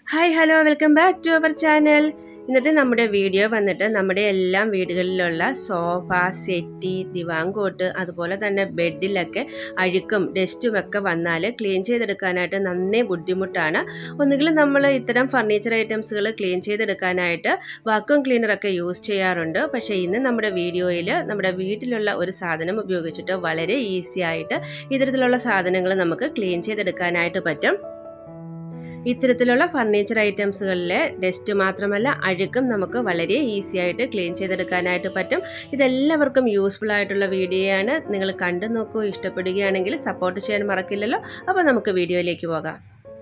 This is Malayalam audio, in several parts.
hi hello welcome back to our channel ഇന്നത്തെ നമ്മുടെ വീഡിയോ വന്നിട്ട് നമ്മുടെ എല്ലാ വീടുകളിലുള്ള സോഫ സെറ്റി ദിവാങ്കോട്ട് അതുപോലെ തന്നെ ബെഡിലൊക്കെ അഴുക്കും ഡസ്റ്റും ഒക്കെ വന്നാൽ ക്ലീൻ ചെയ്തെടുക്കാനായിട്ട് നന്നേ ബുദ്ധിമുട്ടാണ് ഒന്നുകിൽ നമ്മൾ ഇത്തരം ഫർണിച്ചർ ഐറ്റംസുകൾ ക്ലീൻ ചെയ്തെടുക്കാനായിട്ട് വാക്വം ക്ലീനറൊക്കെ യൂസ് ചെയ്യാറുണ്ട് പക്ഷേ ഇന്ന് നമ്മുടെ വീഡിയോയിൽ നമ്മുടെ വീട്ടിലുള്ള ഒരു സാധനം ഉപയോഗിച്ചിട്ട് വളരെ ഈസി ആയിട്ട് ഇത്തരത്തിലുള്ള സാധനങ്ങൾ നമുക്ക് ക്ലീൻ ചെയ്തെടുക്കാനായിട്ട് പറ്റും ഇത്തരത്തിലുള്ള ഫർണിച്ചർ ഐറ്റംസുകളിലെ ഡസ്റ്റ് മാത്രമല്ല അഴുക്കും നമുക്ക് വളരെ ഈസി ആയിട്ട് ക്ലീൻ ചെയ്തെടുക്കാനായിട്ട് പറ്റും ഇതെല്ലാവർക്കും യൂസ്ഫുൾ ആയിട്ടുള്ള വീഡിയോ ആണ് നിങ്ങൾ കണ്ടു നോക്കൂ ഇഷ്ടപ്പെടുകയാണെങ്കിൽ സപ്പോർട്ട് ചെയ്യാൻ മറക്കില്ലല്ലോ അപ്പോൾ നമുക്ക് വീഡിയോയിലേക്ക് പോകാം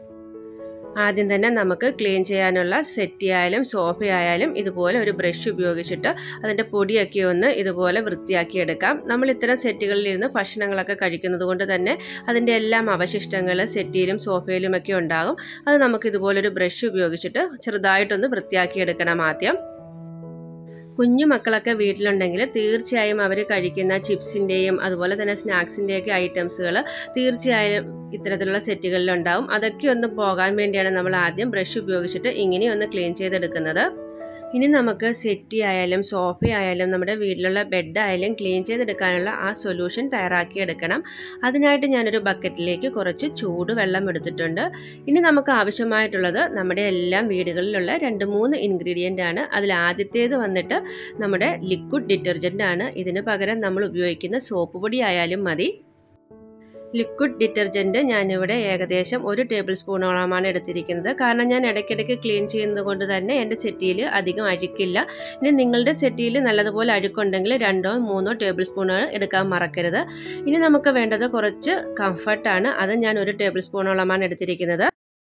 ആദ്യം തന്നെ നമുക്ക് ക്ലീൻ ചെയ്യാനുള്ള സെറ്റി ആയാലും സോഫ ആയാലും ഇതുപോലെ ഒരു ബ്രഷ് ഉപയോഗിച്ചിട്ട് അതിൻ്റെ പൊടിയൊക്കെ ഒന്ന് ഇതുപോലെ വൃത്തിയാക്കി എടുക്കാം നമ്മൾ ഇത്തരം സെറ്റുകളിലിരുന്ന് ഭക്ഷണങ്ങളൊക്കെ കഴിക്കുന്നത് കൊണ്ട് തന്നെ അതിൻ്റെ എല്ലാം അവശിഷ്ടങ്ങൾ സെറ്റിയിലും സോഫയിലും ഒക്കെ ഉണ്ടാകും അത് നമുക്ക് ഇതുപോലൊരു ബ്രഷ് ഉപയോഗിച്ചിട്ട് ചെറുതായിട്ടൊന്ന് വൃത്തിയാക്കി എടുക്കണം ആദ്യം കുഞ്ഞു മക്കളൊക്കെ വീട്ടിലുണ്ടെങ്കിൽ തീർച്ചയായും അവർ കഴിക്കുന്ന ചിപ്സിൻ്റെയും അതുപോലെ തന്നെ സ്നാക്സിൻ്റെയൊക്കെ ഐറ്റംസുകൾ തീർച്ചയായും ഇത്തരത്തിലുള്ള സെറ്റുകളിലുണ്ടാവും അതൊക്കെ ഒന്ന് പോകാൻ വേണ്ടിയാണ് നമ്മൾ ആദ്യം ബ്രഷ് ഉപയോഗിച്ചിട്ട് ഇങ്ങനെ ഒന്ന് ക്ലീൻ ചെയ്തെടുക്കുന്നത് ഇനി നമുക്ക് സെറ്റി ആയാലും സോഫ ആയാലും നമ്മുടെ വീട്ടിലുള്ള ബെഡ് ആയാലും ക്ലീൻ ചെയ്തെടുക്കാനുള്ള ആ സൊല്യൂഷൻ തയ്യാറാക്കിയെടുക്കണം അതിനായിട്ട് ഞാനൊരു ബക്കറ്റിലേക്ക് കുറച്ച് ചൂട് വെള്ളം എടുത്തിട്ടുണ്ട് ഇനി നമുക്ക് ആവശ്യമായിട്ടുള്ളത് നമ്മുടെ എല്ലാം വീടുകളിലുള്ള രണ്ട് മൂന്ന് ഇൻഗ്രീഡിയൻ്റ് ആണ് അതിൽ ആദ്യത്തേത് വന്നിട്ട് നമ്മുടെ ലിക്വിഡ് ഡിറ്റർജൻ്റ് ആണ് ഇതിന് പകരം നമ്മൾ ഉപയോഗിക്കുന്ന സോപ്പ് പൊടി ആയാലും മതി ലിക്വിഡ് ഡിറ്റർജൻറ്റ് ഞാനിവിടെ ഏകദേശം ഒരു ടേബിൾ സ്പൂണോളമാണ് എടുത്തിരിക്കുന്നത് കാരണം ഞാൻ ഇടയ്ക്കിടയ്ക്ക് ക്ലീൻ ചെയ്യുന്നത് കൊണ്ട് തന്നെ എൻ്റെ സെറ്റിയിൽ അധികം അഴുക്കില്ല ഇനി നിങ്ങളുടെ സെറ്റിയിൽ നല്ലതുപോലെ അഴുക്കുണ്ടെങ്കിൽ രണ്ടോ മൂന്നോ ടേബിൾ സ്പൂണോ എടുക്കാൻ മറക്കരുത് ഇനി നമുക്ക് വേണ്ടത് കുറച്ച് കംഫർട്ടാണ് അത് ഞാൻ ഒരു ടേബിൾ സ്പൂണോളമാണ് എടുത്തിരിക്കുന്നത്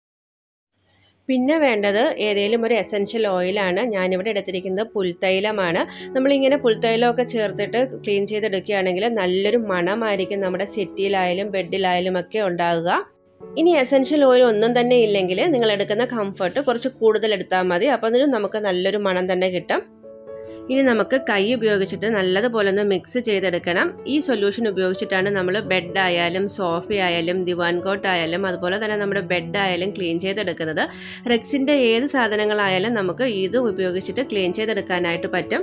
പിന്നെ വേണ്ടത് ഏതെങ്കിലും ഒരു എസൻഷ്യൽ ഓയിലാണ് ഞാനിവിടെ എടുത്തിരിക്കുന്നത് പുൽത്തൈലമാണ് നമ്മളിങ്ങനെ പുൽത്തൈലമൊക്കെ ചേർത്തിട്ട് ക്ലീൻ ചെയ്തെടുക്കുകയാണെങ്കിൽ നല്ലൊരു മണമായിരിക്കും നമ്മുടെ സെറ്റിയിലായാലും ബെഡിലായാലും ഒക്കെ ഉണ്ടാകുക ഇനി എസൻഷ്യൽ ഓയിൽ ഒന്നും തന്നെ ഇല്ലെങ്കിൽ നിങ്ങൾ എടുക്കുന്ന കംഫർട്ട് കുറച്ച് കൂടുതൽ എടുത്താൽ മതി അപ്പോൾ അതിന് നമുക്ക് നല്ലൊരു മണം തന്നെ കിട്ടും ഇനി നമുക്ക് കൈ ഉപയോഗിച്ചിട്ട് നല്ലതുപോലെ ഒന്ന് മിക്സ് ചെയ്തെടുക്കണം ഈ സൊല്യൂഷൻ ഉപയോഗിച്ചിട്ടാണ് നമ്മൾ ബെഡ് ആയാലും സോഫ ആയാലും ദിവാൻ കോട്ട് ആയാലും അതുപോലെ തന്നെ നമ്മുടെ ബെഡ് ആയാലും ക്ലീൻ ചെയ്തെടുക്കുന്നത് റെക്സിൻ്റെ ഏത് സാധനങ്ങളായാലും നമുക്ക് ഇത് ഉപയോഗിച്ചിട്ട് ക്ലീൻ ചെയ്തെടുക്കാനായിട്ട് പറ്റും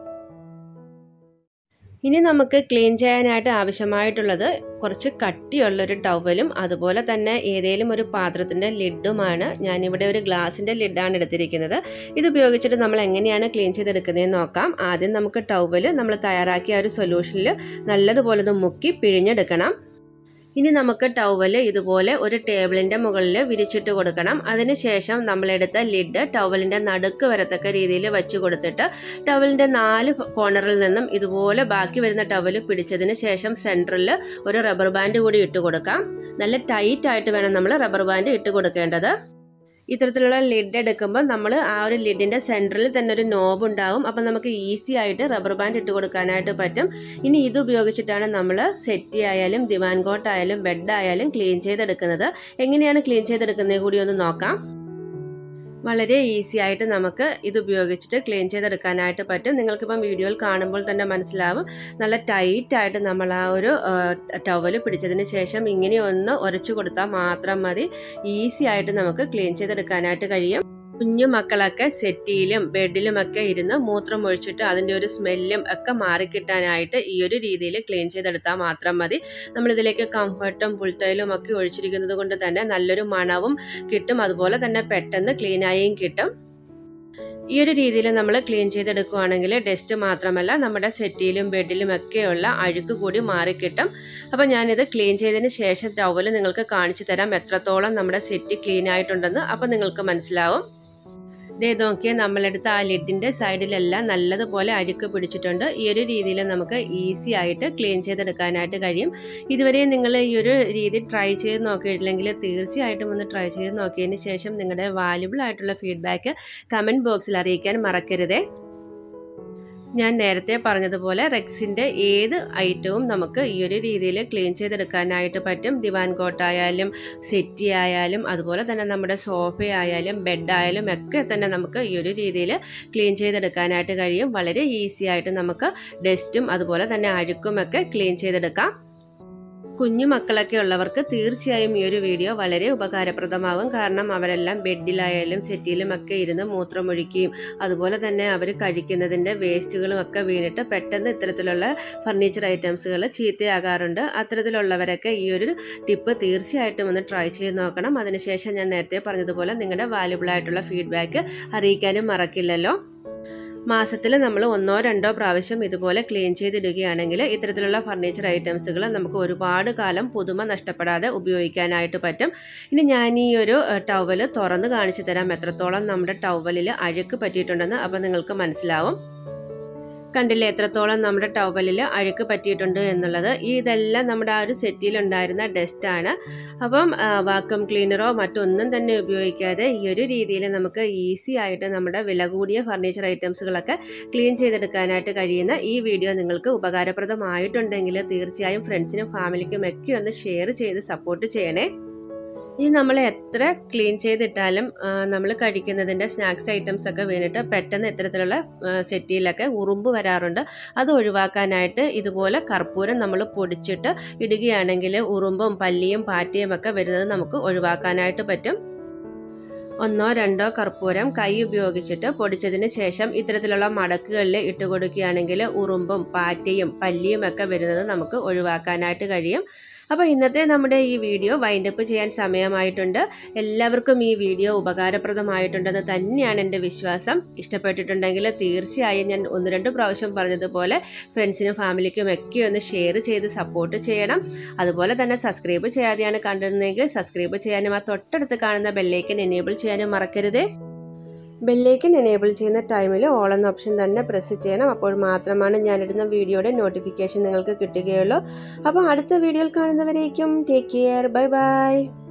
ഇനി നമുക്ക് ക്ലീൻ ചെയ്യാനായിട്ട് ആവശ്യമായിട്ടുള്ളത് കുറച്ച് കട്ടിയുള്ളൊരു ടവലും അതുപോലെ തന്നെ ഏതെങ്കിലും ഒരു പാത്രത്തിൻ്റെ ലിഡുമാണ് ഞാനിവിടെ ഒരു ഗ്ലാസിൻ്റെ ലിഡാണ് എടുത്തിരിക്കുന്നത് ഇത് ഉപയോഗിച്ചിട്ട് നമ്മൾ എങ്ങനെയാണ് ക്ലീൻ ചെയ്തെടുക്കുന്നതെന്ന് നോക്കാം ആദ്യം നമുക്ക് ടവൽ നമ്മൾ തയ്യാറാക്കിയ ഒരു സൊല്യൂഷനിൽ നല്ലതുപോലെ ഒന്ന് മുക്കി പിഴിഞ്ഞെടുക്കണം ഇനി നമുക്ക് ടവല് ഇതുപോലെ ഒരു ടേബിളിൻ്റെ മുകളിൽ വിരിച്ചിട്ട് കൊടുക്കണം അതിനുശേഷം നമ്മളെടുത്ത ലിഡ് ടവലിൻ്റെ നടുക്ക് വരത്തക്ക രീതിയിൽ വെച്ച് കൊടുത്തിട്ട് ടവലിൻ്റെ നാല് കോർണറിൽ നിന്നും ഇതുപോലെ ബാക്കി വരുന്ന ടവല് പിടിച്ചതിന് ശേഷം സെൻറ്ററിൽ ഒരു റബ്ബർ ബാൻഡ് കൂടി ഇട്ട് കൊടുക്കാം നല്ല ടൈറ്റ് ആയിട്ട് വേണം നമ്മൾ റബ്ബർ ബാൻഡ് ഇട്ട് കൊടുക്കേണ്ടത് ഇത്തരത്തിലുള്ള ലിഡ് എടുക്കുമ്പോൾ നമ്മൾ ആ ഒരു ലിഡിൻ്റെ സെൻറ്ററിൽ തന്നെ ഒരു നോബ് ഉണ്ടാകും അപ്പം നമുക്ക് ഈസി ആയിട്ട് റബ്ബർ ബാൻഡ് ഇട്ട് കൊടുക്കാനായിട്ട് പറ്റും ഇനി ഇത് ഉപയോഗിച്ചിട്ടാണ് നമ്മൾ സെറ്റി ആയാലും ദിവാൻ കോട്ട് ആയാലും ബെഡ് ആയാലും ക്ലീൻ ചെയ്തെടുക്കുന്നത് എങ്ങനെയാണ് ക്ലീൻ ചെയ്തെടുക്കുന്നത് കൂടി ഒന്ന് നോക്കാം വളരെ ഈസി ആയിട്ട് നമുക്ക് ഇത് ഉപയോഗിച്ചിട്ട് ക്ലീൻ ചെയ്തെടുക്കാനായിട്ട് പറ്റും നിങ്ങൾക്കിപ്പം വീഡിയോയിൽ കാണുമ്പോൾ തന്നെ മനസ്സിലാവും നല്ല ടൈറ്റ് ആയിട്ട് നമ്മൾ ആ ഒരു ടവൽ പിടിച്ചതിന് ശേഷം ഇങ്ങനെ ഒന്ന് ഉരച്ചു കൊടുത്താൽ മാത്രം മതി ഈസി ആയിട്ട് നമുക്ക് ക്ലീൻ ചെയ്തെടുക്കാനായിട്ട് കഴിയും കുഞ്ഞു മക്കളൊക്കെ സെറ്റിയിലും ബെഡിലുമൊക്കെ ഇരുന്ന് മൂത്രം ഒഴിച്ചിട്ട് അതിൻ്റെ ഒരു സ്മെല്ലും ഒക്കെ മാറിക്കിട്ടാനായിട്ട് ഈ ഒരു രീതിയിൽ ക്ലീൻ ചെയ്തെടുത്താൽ മാത്രം മതി നമ്മളിതിലേക്ക് കംഫർട്ടും പുൽത്തയിലും ഒക്കെ ഒഴിച്ചിരിക്കുന്നത് കൊണ്ട് തന്നെ നല്ലൊരു മണവും കിട്ടും അതുപോലെ തന്നെ പെട്ടെന്ന് ക്ലീനായും കിട്ടും ഈ ഒരു രീതിയിൽ നമ്മൾ ക്ലീൻ ചെയ്തെടുക്കുകയാണെങ്കിൽ ഡസ്റ്റ് മാത്രമല്ല നമ്മുടെ സെറ്റിയിലും ബെഡിലും ഒക്കെയുള്ള അഴുക്ക് കൂടി മാറിക്കിട്ടും അപ്പോൾ ഞാനിത് ക്ലീൻ ചെയ്തതിന് ശേഷം ടവൽ നിങ്ങൾക്ക് കാണിച്ചു തരാം എത്രത്തോളം നമ്മുടെ സെറ്റ് ക്ലീൻ ആയിട്ടുണ്ടെന്ന് അപ്പോൾ നിങ്ങൾക്ക് മനസ്സിലാവും ഇതേ നോക്കിയാൽ നമ്മളെടുത്ത ആ ലിഡിൻ്റെ സൈഡിലെല്ലാം നല്ലതുപോലെ അഴുക്ക് പിടിച്ചിട്ടുണ്ട് ഈ ഒരു രീതിയിൽ നമുക്ക് ഈസി ആയിട്ട് ക്ലീൻ ചെയ്തെടുക്കാനായിട്ട് കഴിയും ഇതുവരെ നിങ്ങൾ ഈ ഒരു രീതി ട്രൈ ചെയ്ത് നോക്കിയിട്ടില്ലെങ്കിൽ തീർച്ചയായിട്ടും ഒന്ന് ട്രൈ ചെയ്ത് നോക്കിയതിന് ശേഷം നിങ്ങളുടെ വാല്യുബിൾ ആയിട്ടുള്ള ഫീഡ്ബാക്ക് കമൻറ്റ് ബോക്സിൽ അറിയിക്കാൻ മറക്കരുതേ ഞാൻ നേരത്തെ പറഞ്ഞതുപോലെ റെക്സിൻ്റെ ഏത് ഐറ്റവും നമുക്ക് ഈ ഒരു രീതിയിൽ ക്ലീൻ ചെയ്തെടുക്കാനായിട്ട് പറ്റും ദിവാൻ കോട്ടായാലും സെറ്റി ആയാലും അതുപോലെ തന്നെ നമ്മുടെ സോഫ ആയാലും ബെഡ് ആയാലും ഒക്കെ തന്നെ നമുക്ക് ഈ ഒരു രീതിയിൽ ക്ലീൻ ചെയ്തെടുക്കാനായിട്ട് കഴിയും വളരെ ഈസി ആയിട്ട് നമുക്ക് ഡസ്റ്റും അതുപോലെ തന്നെ അഴുക്കും ഒക്കെ ക്ലീൻ ചെയ്തെടുക്കാം കുഞ്ഞു മക്കളൊക്കെ ഉള്ളവർക്ക് തീർച്ചയായും ഈ ഒരു വീഡിയോ വളരെ ഉപകാരപ്രദമാവും കാരണം അവരെല്ലാം ബെഡിലായാലും സെറ്റിയിലും ഒക്കെ ഇരുന്ന് മൂത്രമൊഴിക്കുകയും അതുപോലെ തന്നെ അവർ കഴിക്കുന്നതിൻ്റെ വേസ്റ്റുകളും ഒക്കെ വീണിട്ട് പെട്ടെന്ന് ഇത്തരത്തിലുള്ള ഫർണിച്ചർ ഐറ്റംസുകൾ ചീത്തയാകാറുണ്ട് അത്തരത്തിലുള്ളവരൊക്കെ ഈ ഒരു ടിപ്പ് തീർച്ചയായിട്ടും ഒന്ന് ട്രൈ ചെയ്ത് നോക്കണം അതിനുശേഷം ഞാൻ നേരത്തെ പറഞ്ഞതുപോലെ നിങ്ങളുടെ വാല്യുബിൾ ആയിട്ടുള്ള ഫീഡ്ബാക്ക് അറിയിക്കാനും മറക്കില്ലല്ലോ മാസത്തിൽ നമ്മൾ ഒന്നോ രണ്ടോ പ്രാവശ്യം ഇതുപോലെ ക്ലീൻ ചെയ്തിടുകയാണെങ്കിൽ ഇത്തരത്തിലുള്ള ഫർണിച്ചർ ഐറ്റംസുകൾ നമുക്ക് ഒരുപാട് കാലം പുതുമ നഷ്ടപ്പെടാതെ ഉപയോഗിക്കാനായിട്ട് പറ്റും ഇനി ഞാൻ ഈ ഒരു ടവൽ തുറന്ന് കാണിച്ചു തരാം എത്രത്തോളം നമ്മുടെ ടവലിൽ അഴുക്ക് പറ്റിയിട്ടുണ്ടെന്ന് അപ്പോൾ നിങ്ങൾക്ക് മനസ്സിലാവും കണ്ടില്ലേ എത്രത്തോളം നമ്മുടെ ടവലിൽ അഴുക്ക് പറ്റിയിട്ടുണ്ട് എന്നുള്ളത് ഈ ഇതെല്ലാം നമ്മുടെ ആ ഒരു സെറ്റിലുണ്ടായിരുന്ന ഡസ്റ്റാണ് അപ്പം വാക്വം ക്ലീനറോ മറ്റൊന്നും തന്നെ ഉപയോഗിക്കാതെ ഈ ഒരു രീതിയിൽ നമുക്ക് ഈസി ആയിട്ട് നമ്മുടെ വില കൂടിയ ഫർണിച്ചർ ഐറ്റംസുകളൊക്കെ ക്ലീൻ ചെയ്തെടുക്കാനായിട്ട് കഴിയുന്ന ഈ വീഡിയോ നിങ്ങൾക്ക് ഉപകാരപ്രദമായിട്ടുണ്ടെങ്കിൽ തീർച്ചയായും ഫ്രണ്ട്സിനും ഫാമിലിക്കും ഒക്കെ ഒന്ന് ഷെയർ ചെയ്ത് സപ്പോർട്ട് ചെയ്യണേ ഇനി നമ്മൾ എത്ര ക്ലീൻ ചെയ്തിട്ടാലും നമ്മൾ കഴിക്കുന്നതിൻ്റെ സ്നാക്സ് ഐറ്റംസ് ഒക്കെ വീണിട്ട് പെട്ടെന്ന് ഇത്തരത്തിലുള്ള സെറ്റിയിലൊക്കെ ഉറുമ്പ് വരാറുണ്ട് അത് ഒഴിവാക്കാനായിട്ട് ഇതുപോലെ കർപ്പൂരം നമ്മൾ പൊടിച്ചിട്ട് ഇടുകയാണെങ്കിൽ ഉറുമ്പും പല്ലിയും പാറ്റയും ഒക്കെ വരുന്നത് നമുക്ക് ഒഴിവാക്കാനായിട്ട് പറ്റും ഒന്നോ രണ്ടോ കർപ്പൂരം കൈ ഉപയോഗിച്ചിട്ട് പൊടിച്ചതിന് ശേഷം ഇത്തരത്തിലുള്ള മടക്കുകളിൽ ഇട്ട് കൊടുക്കുകയാണെങ്കിൽ ഉറുമ്പും പാറ്റയും പല്ലിയും ഒക്കെ വരുന്നത് നമുക്ക് ഒഴിവാക്കാനായിട്ട് കഴിയും അപ്പോൾ ഇന്നത്തെ നമ്മുടെ ഈ വീഡിയോ വൈൻഡപ്പ് ചെയ്യാൻ സമയമായിട്ടുണ്ട് എല്ലാവർക്കും ഈ വീഡിയോ ഉപകാരപ്രദമായിട്ടുണ്ടെന്ന് തന്നെയാണ് എൻ്റെ വിശ്വാസം ഇഷ്ടപ്പെട്ടിട്ടുണ്ടെങ്കിൽ തീർച്ചയായും ഞാൻ ഒന്ന് രണ്ട് പ്രാവശ്യം പറഞ്ഞതുപോലെ ഫ്രണ്ട്സിനും ഫാമിലിക്കും ഒക്കെ ഒന്ന് ഷെയർ ചെയ്ത് സപ്പോർട്ട് ചെയ്യണം അതുപോലെ തന്നെ സബ്സ്ക്രൈബ് ചെയ്യാതെയാണ് കണ്ടിരുന്നതെങ്കിൽ സബ്സ്ക്രൈബ് ചെയ്യാനും ആ തൊട്ടടുത്ത് കാണുന്ന ബെല്ലൈക്കൻ എനേബിൾ ചെയ്യാനും മറക്കരുത് ബെല്ലൈക്കൻ എനേബിൾ ചെയ്യുന്ന ടൈമിൽ ഓൾ എന്ന ഓപ്ഷൻ തന്നെ പ്രസ് ചെയ്യണം അപ്പോൾ മാത്രമാണ് ഞാനിടുന്ന വീഡിയോയുടെ നോട്ടിഫിക്കേഷൻ നിങ്ങൾക്ക് കിട്ടുകയുള്ളൂ അപ്പോൾ അടുത്ത വീഡിയോയിൽ കാണുന്നവരേക്കും ടേക്ക് കെയർ ബൈ ബൈ